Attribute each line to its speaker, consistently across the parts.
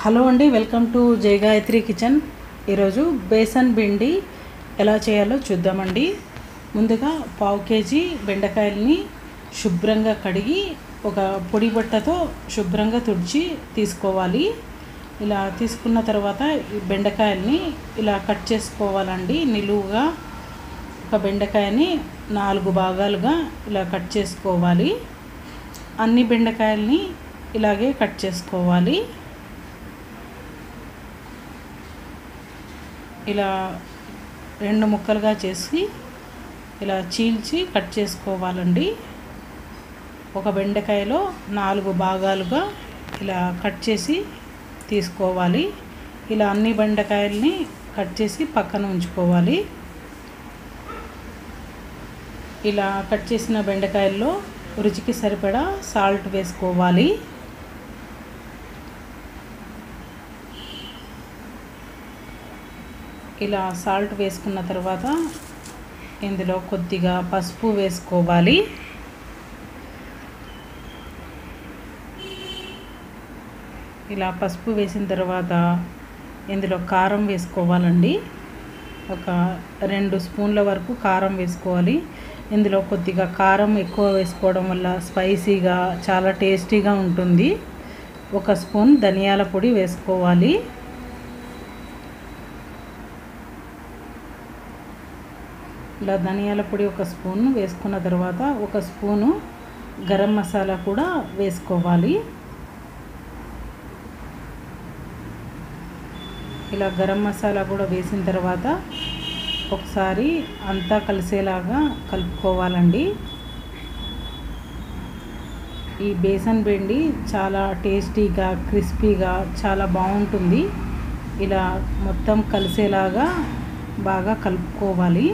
Speaker 1: hello అండి welcome to జై Gayatri kitchen ఈరోజు బేసన్ భిండి ఎలా చేయాలో చూద్దామండి ముందుగా పావు కేజీ బెండకాయలని శుభ్రంగా కడిగి ఒక పొడి బట్టతో శుభ్రంగా తుడిచి తీసుకోవాలి ఇలా తీసుకున్న తర్వాత ఈ బెండకాయల్ని ఇలా కట్ చేసుకోవాలండి నిలువుగా ఒక బెండకాయని నాలుగు భాగాలుగా ఇలా కట్ చేసుకోవాలి అన్ని బెండకాయల్ని ఇలాగే కట్ చేసుకోవాలి ఇలా రెండు ముక్కలుగా చేసి ఇలా చీల్చి కట్ చేసుకోవాలండి ఒక బెండకాయలో నాలుగు భాగాలుగా ఇలా కట్ చేసి తీసుకోవాలి ఇలా అన్ని బెండకాయల్ని కట్ చేసి పక్కన ఉంచుకోవాలి ఇలా కట్ చేసిన బెండకాయల్లో రుచికి సరిపడా సాల్ట్ వేసుకోవాలి ఇలా సాల్ట్ వేసుకున్న తర్వాత ఇందులో కొద్దిగా పసుపు వేసుకోవాలి ఇలా పసుపు వేసిన తర్వాత ఇందులో కారం వేసుకోవాలండి ఒక రెండు స్పూన్ల వరకు కారం వేసుకోవాలి ఇందులో కొద్దిగా కారం ఎక్కువ వేసుకోవడం వల్ల స్పైసీగా చాలా టేస్టీగా ఉంటుంది ఒక స్పూన్ ధనియాల పొడి వేసుకోవాలి ఇలా ధనియాల పొడి ఒక స్పూన్ వేసుకున్న తర్వాత ఒక స్పూను గరం మసాలా కూడా వేసుకోవాలి ఇలా గరం మసాలా కూడా వేసిన తర్వాత ఒకసారి అంతా కలిసేలాగా కలుపుకోవాలండి ఈ బేసన్ బెండి చాలా టేస్టీగా క్రిస్పీగా చాలా బాగుంటుంది ఇలా మొత్తం కలిసేలాగా బాగా కలుపుకోవాలి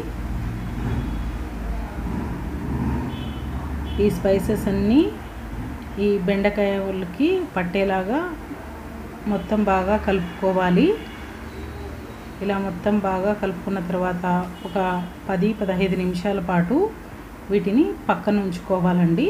Speaker 1: ఈ స్పైసెస్ అన్నీ ఈ బెండకాయలకి పట్టేలాగా మొత్తం బాగా కలుపుకోవాలి ఇలా మొత్తం బాగా కలుపుకున్న తర్వాత ఒక పది పదహైదు నిమిషాల పాటు వీటిని పక్కన ఉంచుకోవాలండి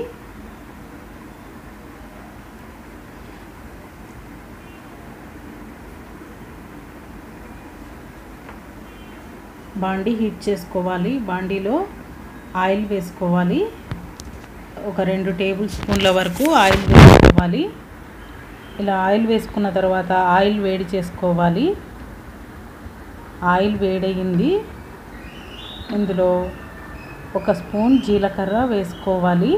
Speaker 1: బాండీ హీట్ చేసుకోవాలి బాండీలో ఆయిల్ వేసుకోవాలి ఒక రెండు టేబుల్ స్పూన్ల వరకు ఆయిల్ వేసుకోవాలి ఇలా ఆయిల్ వేసుకున్న తర్వాత ఆయిల్ వేడి చేసుకోవాలి ఆయిల్ వేడయింది ఇందులో ఒక స్పూన్ జీలకర్ర వేసుకోవాలి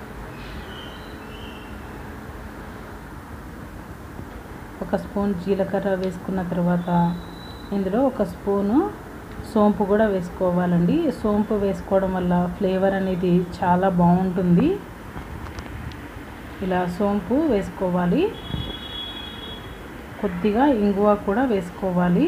Speaker 1: ఒక స్పూన్ జీలకర్ర వేసుకున్న తర్వాత ఇందులో ఒక స్పూను సోంపు కూడా వేసుకోవాలండి సోంపు వేసుకోవడం వల్ల ఫ్లేవర్ అనేది చాలా బాగుంటుంది ఇలా సోంపు వేసుకోవాలి కొద్దిగా ఇంగువ కూడా వేసుకోవాలి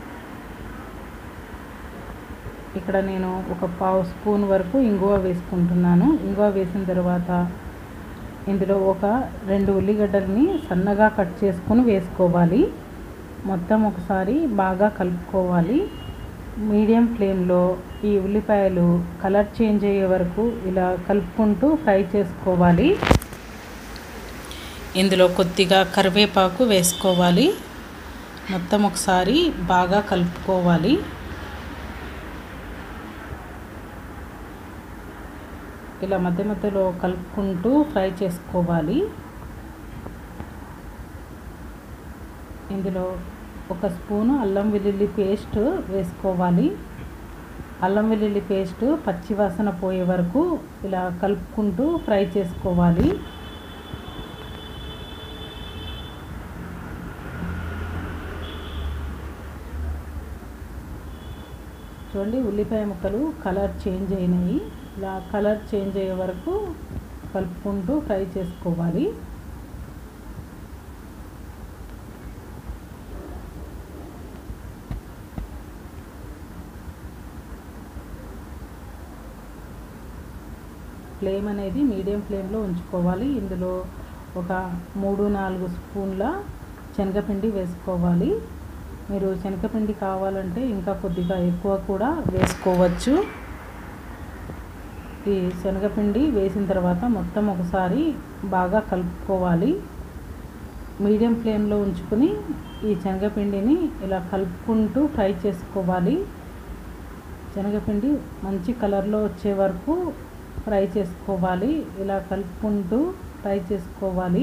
Speaker 1: ఇక్కడ నేను ఒక పావు స్పూన్ వరకు ఇంగువ వేసుకుంటున్నాను ఇంగువ వేసిన తర్వాత ఇందులో ఒక రెండు ఉల్లిగడ్డల్ని సన్నగా కట్ చేసుకొని వేసుకోవాలి మొత్తం ఒకసారి బాగా కలుపుకోవాలి మీడియం ఫ్లేమ్లో ఈ ఉల్లిపాయలు కలర్ చేంజ్ అయ్యే వరకు ఇలా కలుపుకుంటూ ఫ్రై చేసుకోవాలి ఇందులో కొద్దిగా కరివేపాకు వేసుకోవాలి మొత్తం ఒకసారి బాగా కలుపుకోవాలి ఇలా మధ్య మధ్యలో కలుపుకుంటూ ఫ్రై చేసుకోవాలి ఇందులో ఒక స్పూను అల్లం వెల్లుల్లి పేస్ట్ వేసుకోవాలి అల్లం వెల్లుల్లి పేస్ట్ పచ్చివాసన పోయే వరకు ఇలా కలుపుకుంటూ ఫ్రై చేసుకోవాలి చూడండి ఉల్లిపాయ ముక్కలు కలర్ చేంజ్ అయినాయి ఇలా కలర్ చేంజ్ అయ్యే వరకు కలుపుకుంటూ ఫ్రై చేసుకోవాలి ఫ్లేమ్ అనేది మీడియం ఫ్లేమ్లో ఉంచుకోవాలి ఇందులో ఒక మూడు నాలుగు స్పూన్ల శనగపిండి వేసుకోవాలి మీరు శనగపిండి కావాలంటే ఇంకా కొద్దిగా ఎక్కువ కూడా వేసుకోవచ్చు ఈ శనగపిండి వేసిన తర్వాత మొత్తం ఒకసారి బాగా కలుపుకోవాలి మీడియం ఫ్లేమ్లో ఉంచుకొని ఈ శనగపిండిని ఇలా కలుపుకుంటూ ఫ్రై చేసుకోవాలి శనగపిండి మంచి కలర్లో వచ్చే వరకు ఫ్రై చేసుకోవాలి ఇలా కలుపుకుంటూ ఫ్రై చేసుకోవాలి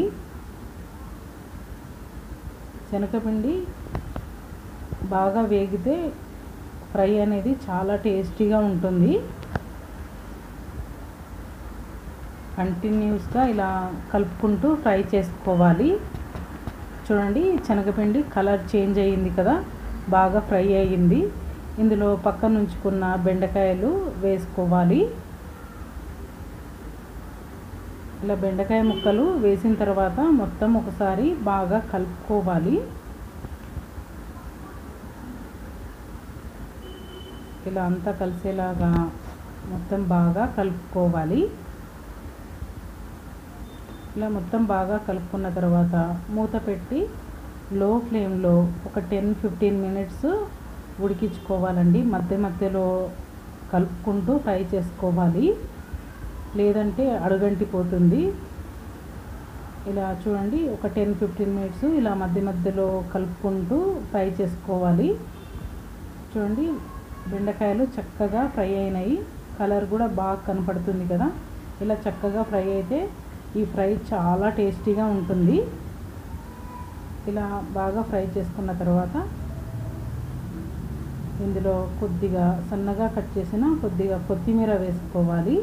Speaker 1: శనగపిండి బాగా వేగితే ఫ్రై అనేది చాలా టేస్టీగా ఉంటుంది కంటిన్యూస్గా ఇలా కలుపుకుంటూ ఫ్రై చేసుకోవాలి చూడండి శనగపిండి కలర్ చేంజ్ అయ్యింది కదా బాగా ఫ్రై అయ్యింది ఇందులో పక్కన ఉంచుకున్న బెండకాయలు వేసుకోవాలి ఇలా బెండకాయ ముక్కలు వేసిన తర్వాత మొత్తం ఒకసారి బాగా కలుపుకోవాలి ఇలా అంతా కలిసేలాగా మొత్తం బాగా కలుపుకోవాలి ఇలా మొత్తం బాగా కలుపుకున్న తర్వాత మూత పెట్టి లో ఫ్లేమ్లో ఒక టెన్ ఫిఫ్టీన్ మినిట్స్ ఉడికించుకోవాలండి మధ్య మధ్యలో కలుపుకుంటూ ఫ్రై చేసుకోవాలి లేదంటే అడుగంటిపోతుంది ఇలా చూడండి ఒక టెన్ ఫిఫ్టీన్ మినిట్స్ ఇలా మధ్య మధ్యలో కలుపుకుంటూ ఫ్రై చేసుకోవాలి చూడండి బెండకాయలు చక్కగా ఫ్రై అయినాయి కలర్ కూడా బాగా కనపడుతుంది కదా ఇలా చక్కగా ఫ్రై అయితే ఈ ఫ్రై చాలా టేస్టీగా ఉంటుంది ఇలా బాగా ఫ్రై చేసుకున్న తర్వాత ఇందులో కొద్దిగా సన్నగా కట్ చేసిన కొద్దిగా కొత్తిమీర వేసుకోవాలి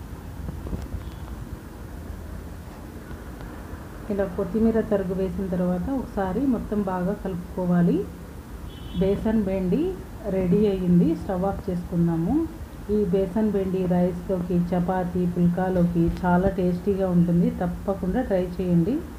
Speaker 1: ఇలా కొత్తిమీర తరుగు వేసిన తర్వాత ఒకసారి మొత్తం బాగా కలుపుకోవాలి బేసన్ బెండి రెడీ అయ్యింది స్టవ్ ఆఫ్ చేసుకుందాము ఈ బేసన్ బెండి రైస్లోకి చపాతీ పుల్కాలోకి చాలా టేస్టీగా ఉంటుంది తప్పకుండా ట్రై చేయండి